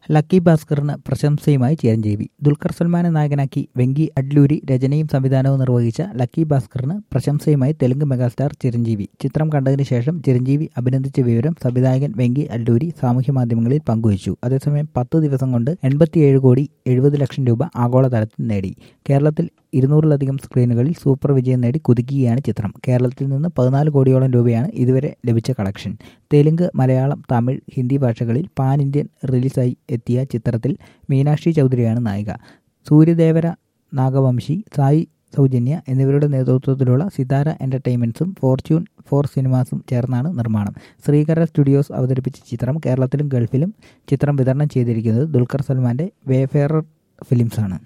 lucky ഭാസ്കറിന് പ്രശംസയുമായി ചിരഞ്ജീവി ദുൽഖർ സൽമാനെ നായകനാക്കി വെങ്കി അഡ്ലൂരി രചനയും സംവിധാനവും നിർവഹിച്ച ലക്കി ഭാസ്കറിന് പ്രശംസയുമായി തെലുങ്ക് മെഗാസ്റ്റാർ ചിരഞ്ജീവി ചിത്രം കണ്ടതിന് ശേഷം ചിരഞ്ജീവി അഭിനന്ദിച്ച വിവരം സംവിധായകൻ വെങ്കി അഡ്ലൂരി സാമൂഹ്യ മാധ്യമങ്ങളിൽ പങ്കുവച്ചു അതേസമയം പത്ത് ദിവസം കൊണ്ട് എൺപത്തിയേഴ് കോടി എഴുപത് ലക്ഷം രൂപ ആഗോളതലത്തിൽ നേടി കേരളത്തിൽ ഇരുന്നൂറിലധികം സ്ക്രീനുകളിൽ സൂപ്പർ വിജയം നേടി കുതിക്കുകയാണ് ചിത്രം കേരളത്തിൽ നിന്ന് പതിനാല് കോടിയോളം രൂപയാണ് ഇതുവരെ ലഭിച്ച കളക്ഷൻ തെലുങ്ക് മലയാളം തമിഴ് ഹിന്ദി ഭാഷകളിൽ പാൻ ഇന്ത്യൻ റിലീസായി എത്തിയ ചിത്രത്തിൽ മീനാക്ഷി ചൗധരിയാണ് നായിക സൂര്യദേവര നാഗവംശി സായി സൗജന്യ എന്നിവരുടെ നേതൃത്വത്തിലുള്ള സിതാര എൻ്റർടൈൻമെൻറ്റ്സും ഫോർച്യൂൺ ഫോർ സിനിമാസും ചേർന്നാണ് നിർമ്മാണം ശ്രീകര സ്റ്റുഡിയോസ് അവതരിപ്പിച്ച ചിത്രം കേരളത്തിലും ഗൾഫിലും ചിത്രം വിതരണം ചെയ്തിരിക്കുന്നത് ദുൽഖർ സൽമാൻ്റെ വേഫെയർ ഫിലിംസാണ്